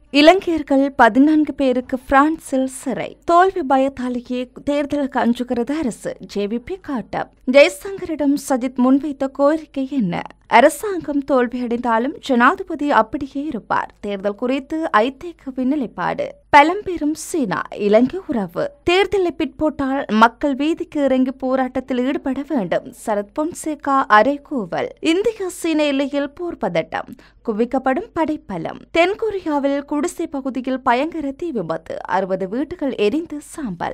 இலங்கையர்கள் பதினான்கு பேருக்கு பிரான்சில் சிறை தோல்வி பயத்தாலேயே தேர்தலுக்கு அஞ்சுகிறது அரசு ஜேவிபி காட்டம் ஜெய்சங்கரிடம் சஜித் முன்வைத்த கோரிக்கை என்ன அரசாங்கம் தோல்வியடைந்தாலும் ஜனாதிபதி அப்படியே இருப்பார் தேர்தல் குறித்து ஐதேகவின் நிலைப்பாடு பழம்பெரும் சீனா இலங்கை உறவு தேர்தலை பிற்போட்டால் மக்கள் வீதிக்கு இறங்கி போராட்டத்தில் ஈடுபட வேண்டும் சரத் பொன்சேகா அரைகூவல் இந்திய சீன எல்லையில் போர் பதட்டம் குவிக்கப்படும் படைப்பலம் தென்கொரியாவில் குடிசை பகுதியில் பயங்கர தீ விபத்து அறுபது வீடுகள் எரிந்து சாம்பல்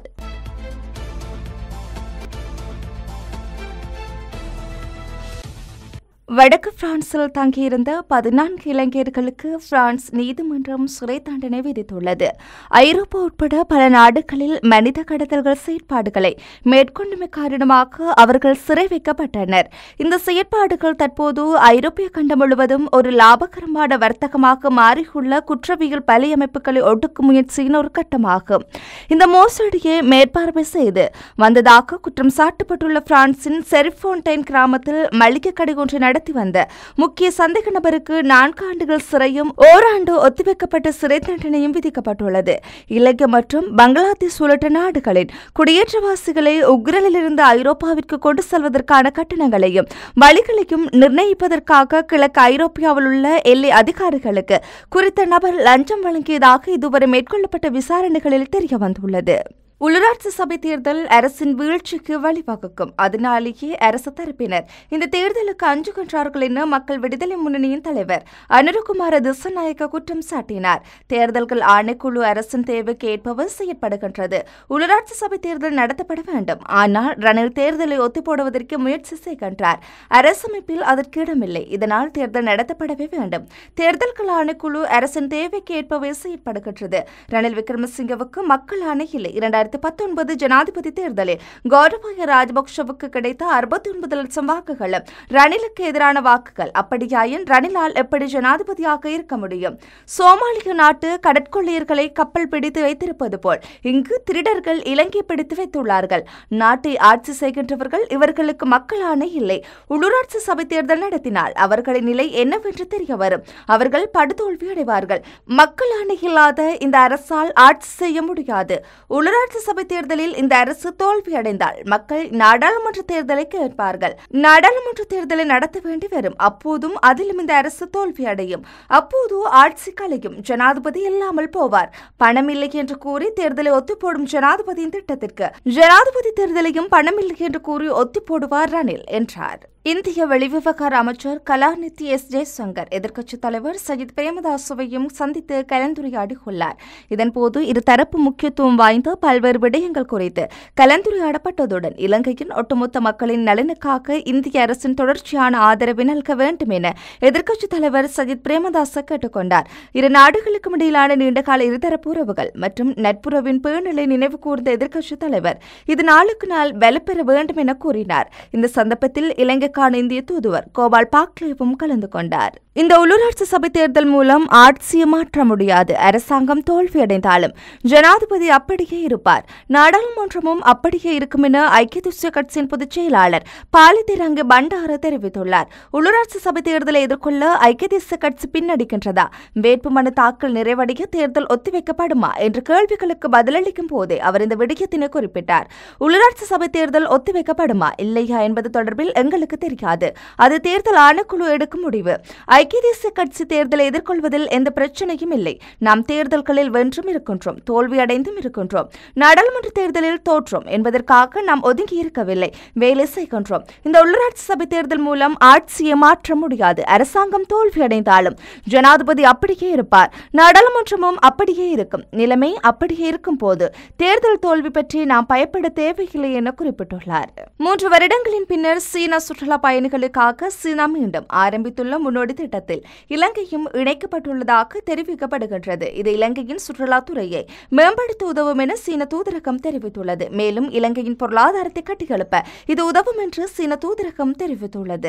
வடக்கு பிரான்சில் தங்கியிருந்த பதினான்கு இளைஞர்களுக்கு பிரான்ஸ் நீதிமன்றம் சிறை தண்டனை விதித்துள்ளது ஐரோப்பா உட்பட பல நாடுகளில் மனித கடத்தல்கள் செயற்பாடுகளை மேற்கொண்டுமை காரணமாக அவர்கள் சிறை வைக்கப்பட்டனர் இந்த செயற்பாடுகள் தற்போது ஐரோப்பிய கண்டம் முழுவதும் ஒரு லாபகரமான வர்த்தகமாக மாறியுள்ள குற்றவியல் பலியமைப்புகளை ஒடுக்கும் முயற்சியின் ஒரு கட்டமாகும் இந்த மோசடியை மேற்பார்வை செய்து வந்ததாக குற்றம் சாட்டப்பட்டுள்ள பிரான்சின் செரிஃபோன்டைன் கிராமத்தில் மளிகை கடை ஒன்று நடத்தி வந்த முக்கிய சந்தேக நபருக்கு நான்கு ஆண்டுகள் சிறையும் ஓராண்டு ஒத்திவைக்கப்பட்ட சிறை தண்டனையும் விதிக்கப்பட்டுள்ளது இலங்கை மற்றும் பங்களாதேஷ் உள்ளிட்ட நாடுகளின் குடியேற்றவாசிகளை உக்ரைனிலிருந்து ஐரோப்பாவிற்கு கொண்டு செல்வதற்கான கட்டணங்களையும் வழிகளையும் நிர்ணயிப்பதற்காக கிழக்கு ஐரோப்பியாவில் உள்ள எல்லை அதிகாரிகளுக்கு குறித்த நபர் லஞ்சம் வழங்கியதாக இதுவரை மேற்கொள்ளப்பட்ட விசாரணைகளில் தெரிய வந்துள்ளது உள்ளூராட்சி சபை தேர்தல் அரசின் வீழ்ச்சிக்கு வழிவகுக்கும் அதனாலேயே அரசு தரப்பினர் இந்த தேர்தலுக்கு அஞ்சுகின்றார்கள் என மக்கள் விடுதலை முன்னணியின் தலைவர் அனுரகுமார திசநாயக்க குற்றம் சாட்டினார் தேர்தல்கள் ஆணைக்குழு அரசின் தேவைக்கு ஏற்பவர் செயற்படுகின்றது உள்ளூராட்சி சபை தேர்தல் நடத்தப்பட வேண்டும் ஆனால் ரணில் தேர்தலை ஒத்திப்போடுவதற்கு முயற்சி செய்கின்றார் அரசமைப்பில் அதற்கு இடமில்லை இதனால் தேர்தல் நடத்தப்படவே வேண்டும் தேர்தல்கள் ஆணைக்குழு அரசின் தேவைக்கு ஏற்பவே செயற்படுகின்றது ரணில் விக்ரமசிங்கவுக்கு மக்கள் ஆணை இல்லை இரண்டாயிரத்தி பத்தொன்பது ஜனாதிபதி தேர்தலில் கௌரபாய ராஜபக்ஷவுக்கு கிடைத்த அறுபத்தி ஒன்பது லட்சம் வாக்குகள் ரணிலுக்கு எதிரான வாக்குகள் அப்படியாயின் ரணிலால் எப்படி ஜனாதிபதியாக இருக்க முடியும் சோமாலிய நாட்டு கடற்கொள்ளையர்களை கப்பல் பிடித்து வைத்திருப்பது போல் இங்கு திருடர்கள் இலங்கை பிடித்து வைத்துள்ளார்கள் நாட்டை ஆட்சி செய்கின்றவர்கள் இவர்களுக்கு மக்கள் ஆணை இல்லை உள்ளூராட்சி சபை தேர்தல் நடத்தினால் அவர்களின் நிலை என்னவென்று தெரிய வரும் அவர்கள் படுதோல்வி அடைவார்கள் மக்கள் ஆணை இல்லாத இந்த அரசால் ஆட்சி செய்ய முடியாது உள்ளூராட்சி சபை தேர்தலில் இந்த அரசு தோல்வியடைந்தால் மக்கள் நாடாளுமன்ற தேர்தலை கேட்பார்கள் நாடாளுமன்ற தேர்தலை நடத்த வேண்டி வரும் அப்போதும் அதிலும் இந்த அரசு தோல்வியடையும் அப்போது ஆட்சி கலையும் ஜனாதிபதி இல்லாமல் போவார் பணம் இல்லை என்று கூறி தேர்தலை ஒத்திப்போடும் ஜனாதிபதியின் திட்டத்திற்கு ஜனாதிபதி தேர்தலையும் பணமில்லை என்று கூறி ஒத்திப்போடுவார் ரணில் என்றார் இந்திய வெளிவிவகார அமைச்சர் கலாநிதி எஸ் ஜெய்சங்கர் எதிர்க்கட்சித் தலைவர் சஜித் பிரேமதாசவையும் சந்தித்து கலந்துரையாடி உள்ளார் இதன்போது இருதரப்பு முக்கியத்துவம் வாய்ந்த பல்வேறு விடயங்கள் குறித்து கலந்துரையாடப்பட்டதுடன் இலங்கையின் ஒட்டுமொத்த மக்களின் நலனுக்காக இந்திய அரசின் தொடர்ச்சியான ஆதரவை நல்க வேண்டும் என எதிர்க்கட்சித் தலைவர் சஜித் பிரேமதாச கேட்டுக்கொண்டார் இரு நாடுகளுக்கும் இடையிலான நீண்டகால இருதரப்பு உறவுகள் மற்றும் நட்புறவின் பேணிலை நினைவு கூர்ந்த எதிர்க்கட்சித் தலைவர் இது நாளுக்கு நாள் வலுப்பெற வேண்டும் என கூறினார் இந்த சந்தர்ப்பத்தில் இலங்கைக்கான இந்திய தூதுவர் கோபால் பாக்லேவும் கலந்து கொண்டார் இந்த உள்ளூராட்சி சபை தேர்தல் மூலம் ஆட்சியை மாற்ற முடியாது அரசாங்கம் தோல்வியடைந்தாலும் ஜனாதிபதி அப்படியே இருப்பார் நாடாளுமன்றமும் அப்படியே இருக்கும் என ஐக்கிய தேசிய கட்சியின் பொதுச் செயலாளர் பாலிதிரங்கு பண்டார தெரிவித்துள்ளார் உள்ளூராட்சி சபை தேர்தலை எதிர்கொள்ள ஐக்கிய தேசிய கட்சி பின்னடிக்கின்றதா வேட்புமனு தாக்கல் நிறைவடைய தேர்தல் ஒத்திவைக்கப்படுமா என்ற கேள்விகளுக்கு பதிலளிக்கும் போதே அவர் இந்த விடயத்தினை குறிப்பிட்டார் உள்ளூராட்சி சபை தேர்தல் ஒத்திவைக்கப்படுமா இல்லையா என்பது தொடர்பில் எங்களுக்கு தெரியாது அது தேர்தல் ஆணைக்குழு எடுக்கும் முடிவு ஐக்கிய தேசிய கட்சி தேர்தலை எதிர்கொள்வதில் எந்த பிரச்சனையும் இல்லை நாம் தேர்தல்களில் வென்றும் இருக்கின்றோம் தோல்வியடைந்தும் இருக்கின்றோம் நாடாளுமன்ற தேர்தலில் தோற்றோம் என்பதற்காக நாம் ஒதுங்கி இருக்கவில்லை வேலை செய்கின்றோம் இந்த உள்ளூராட்சி சபை தேர்தல் மூலம் ஆட்சியை மாற்ற முடியாது அரசாங்கம் தோல்வியடைந்தாலும் ஜனாதிபதி அப்படியே இருப்பார் நாடாளுமன்றமும் அப்படியே இருக்கும் நிலைமை அப்படியே இருக்கும் போது தேர்தல் தோல்வி பற்றி நாம் பயப்பட தேவையில்லை என குறிப்பிட்டுள்ளார் மூன்று வருடங்களின் பின்னர் சீனா சுற்றுலா பயணிகளுக்காக சீனா மீண்டும் ஆரம்பித்துள்ள முன்னோடி திட்டத்தில் இலங்கையும் இணைக்கப்பட்டுள்ளதாக தெரிவிக்கப்படுகின்றது இது இலங்கையின் சுற்றுலாத்துறையை மேம்படுத்த உதவும் என சீன தூதரகம் தெரிவித்துள்ளது மேலும் இலங்கையின் பொருளாதாரத்தை கட்டியெழுப்ப இது உதவும் என்று சீன தூதரகம் தெரிவித்துள்ளது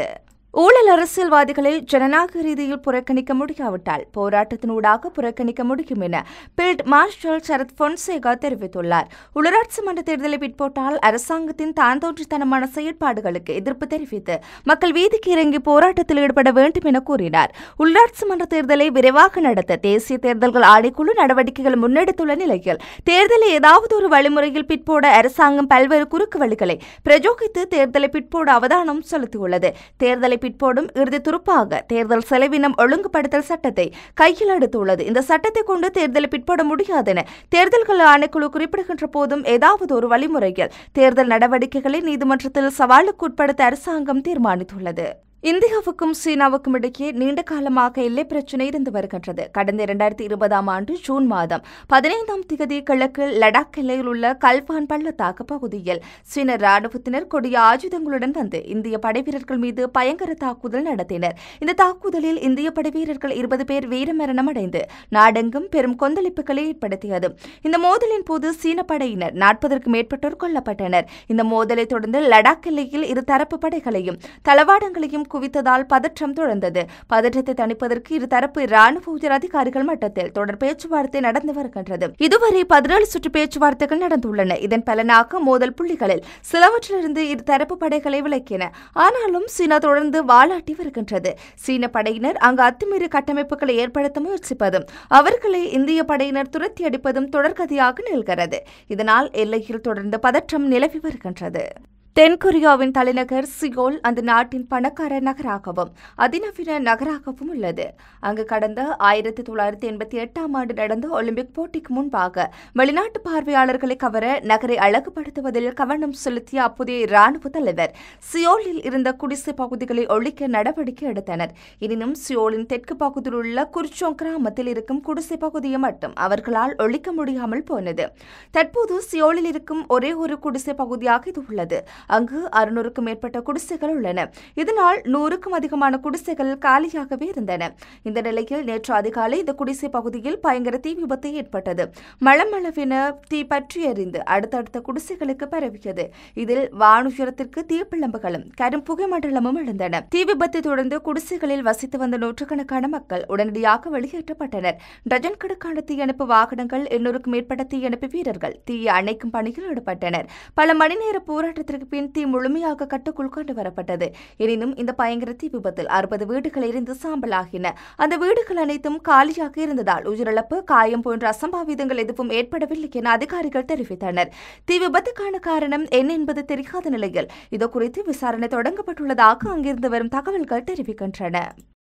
ஊழல் அரசியல்வாதிகளை ஜனநாயக ரீதியில் புறக்கணிக்க முடியாவிட்டால் போராட்டத்தினூடாக புறக்கணிக்க முடியும் என பில்ட் மார்ஷல் சரத் பொன்சேகா தெரிவித்துள்ளார் உள்ளாட்சி மன்ற தேர்தலை பிற்போட்டால் அரசாங்கத்தின் தாந்தோன்றித்தனமான செயற்பாடுகளுக்கு எதிர்ப்பு தெரிவித்து மக்கள் வீதிக்கு இறங்கி போராட்டத்தில் ஈடுபட வேண்டும் என கூறினார் உள்ளாட்சி மன்ற தேர்தலை விரைவாக நடத்த தேசிய தேர்தல்கள் ஆணைக்குழு நடவடிக்கைகள் முன்னெடுத்துள்ள நிலையில் தேர்தலை ஏதாவது ஒரு வழிமுறையில் பிற்போட அரசாங்கம் பல்வேறு குறுக்கு வழிகளை பிரயோகித்து தேர்தலை பிற்போட அவதானம் செலுத்தியுள்ளது தேர்தலை பிற்போடும் இறுதி துருப்பாக தேர்தல் செலவினம் ஒழுங்குபடுத்தல் சட்டத்தை கையில் எடுத்துள்ளது இந்த சட்டத்தை கொண்டு தேர்தலை பிற்போட முடியாதென தேர்தல்கள் ஆணைக்குழு குறிப்பிடுகின்ற போதும் ஏதாவது ஒரு வழிமுறையில் தேர்தல் நடவடிக்கைகளை நீதிமன்றத்தில் சவாலுக்கு உட்படுத்த அரசாங்கம் தீர்மானித்துள்ளது இந்தியாவுக்கும் சீனாவுக்கும் இடையே நீண்ட காலமாக எல்லை பிரச்சினை இருந்து வருகின்றது கடந்த இரண்டாயிரத்தி இருபதாம் ஆண்டு ஜூன் மாதம் பதினைந்தாம் திகதி கிழக்கு லடாக் எல்லையில் உள்ள கல்வான் பள்ளத்தாக்கு பகுதியில் சீன ராணுவத்தினர் கொடிய ஆயுதங்களுடன் வந்து இந்திய படைவீரர்கள் மீது பயங்கர தாக்குதல் நடத்தினர் இந்த தாக்குதலில் இந்திய படைவீரர்கள் இருபது பேர் வீரமரணம் அடைந்து நாடெங்கும் பெரும் கொந்தளிப்புகளை ஏற்படுத்தியது இந்த மோதலின் போது சீன படையினர் நாற்பதற்கும் மேற்பட்டோர் கொல்லப்பட்டனர் இந்த மோதலை தொடர்ந்து லடாக் எல்லையில் இரு தரப்பு படைகளையும் தளவாடங்களையும் குவித்ததால் பதற்றம் தொடர்ந்தது பதற்றத்தை தணிப்பதற்கு இருதரப்பு ராணுவ உயர் அதிகாரிகள் மட்டத்தில் தொடர் பேச்சுவார்த்தை நடந்து வருகின்றது இதுவரை பதினேழு சுற்று பேச்சுவார்த்தைகள் நடந்துள்ளன இதன் பலனாக மோதல் புள்ளிகளில் சிலவற்றிலிருந்து இருதரப்பு படைகளை விலக்கின ஆனாலும் சீனா தொடர்ந்து வாலாட்டி வருகின்றது சீன படையினர் அங்கு அத்துமீறி கட்டமைப்புகளை ஏற்படுத்த முயற்சிப்பதும் அவர்களை இந்திய படையினர் துரத்தி அடிப்பதும் தொடர்கதையாக நிகழ்கிறது இதனால் எல்லையில் தொடர்ந்து பதற்றம் நிலவி வருகின்றது தென்கொரியாவின் தலைநகர் சியோல் அந்த நாட்டின் பணக்கார நகராகவும் அதிநவீன நகராகவும் உள்ளது அங்கு கடந்த ஆயிரத்தி தொள்ளாயிரத்தி எண்பத்தி எட்டாம் ஆண்டு நடந்த ஒலிம்பிக் போட்டிக்கு முன்பாக வெளிநாட்டு பார்வையாளர்களை கவர நகரை அழகுபடுத்துவதில் கவனம் செலுத்திய அப்போதைய இராணுவ தலைவர் சியோலில் இருந்த குடிசை பகுதிகளை ஒழிக்க நடவடிக்கை எடுத்தனர் எனினும் சியோலின் தெற்கு பகுதியில் உள்ள குர்ச்சோங் கிராமத்தில் இருக்கும் குடிசை பகுதியை மட்டும் அவர்களால் ஒழிக்க முடியாமல் போனது தற்போது சியோலில் இருக்கும் ஒரே ஒரு குடிசை பகுதியாக இது உள்ளது அங்கு அறுநூறுக்கும் மேற்பட்ட குடிசைகள் உள்ளன இதனால் நூறுக்கும் அதிகமான குடிசைகள் காலியாகவே இருந்தன இந்த நிலையில் நேற்று அதிகாலை இந்த குடிசை பகுதியில் பயங்கர தீ விபத்து ஏற்பட்டது மளமளவென தீ பற்றி எறிந்து அடுத்தடுத்த குடிசைகளுக்கு பரவியது இதில் வானுயரத்திற்கு தீப்பிழம்புகளும் கரும் புகைமண்டலமும் எழுந்தன தீ விபத்தை தொடர்ந்து குடிசைகளில் வசித்து வந்த நூற்றுக்கணக்கான மக்கள் உடனடியாக வெளியேற்றப்பட்டனர் டஜன் கணக்கான தீயணைப்பு வாகனங்கள் எண்ணூறுக்கும் மேற்பட்ட தீயணைப்பு வீரர்கள் தீயை அணைக்கும் பணியில் ஈடுபட்டனர் பல மணி நேர போராட்டத்திற்கு பின் தீ முழுமையாக கட்டுக்குள் கொண்டு வரப்பட்டது எனினும் இந்த பயங்கர தீ விபத்தில் அறுபது வீடுகள் எரிந்து சாம்பலாகின அந்த வீடுகள் அனைத்தும் காலியாக இருந்ததால் உயிரிழப்பு காயம் போன்ற அசம்பாவிதங்கள் எதுவும் ஏற்படவில்லை என அதிகாரிகள் தெரிவித்தனர் தீ விபத்துக்கான காரணம் என்ன என்பது தெரியாத நிலையில் இது குறித்து விசாரணை தொடங்கப்பட்டுள்ளதாக அங்கிருந்து வரும் தகவல்கள் தெரிவிக்கின்றன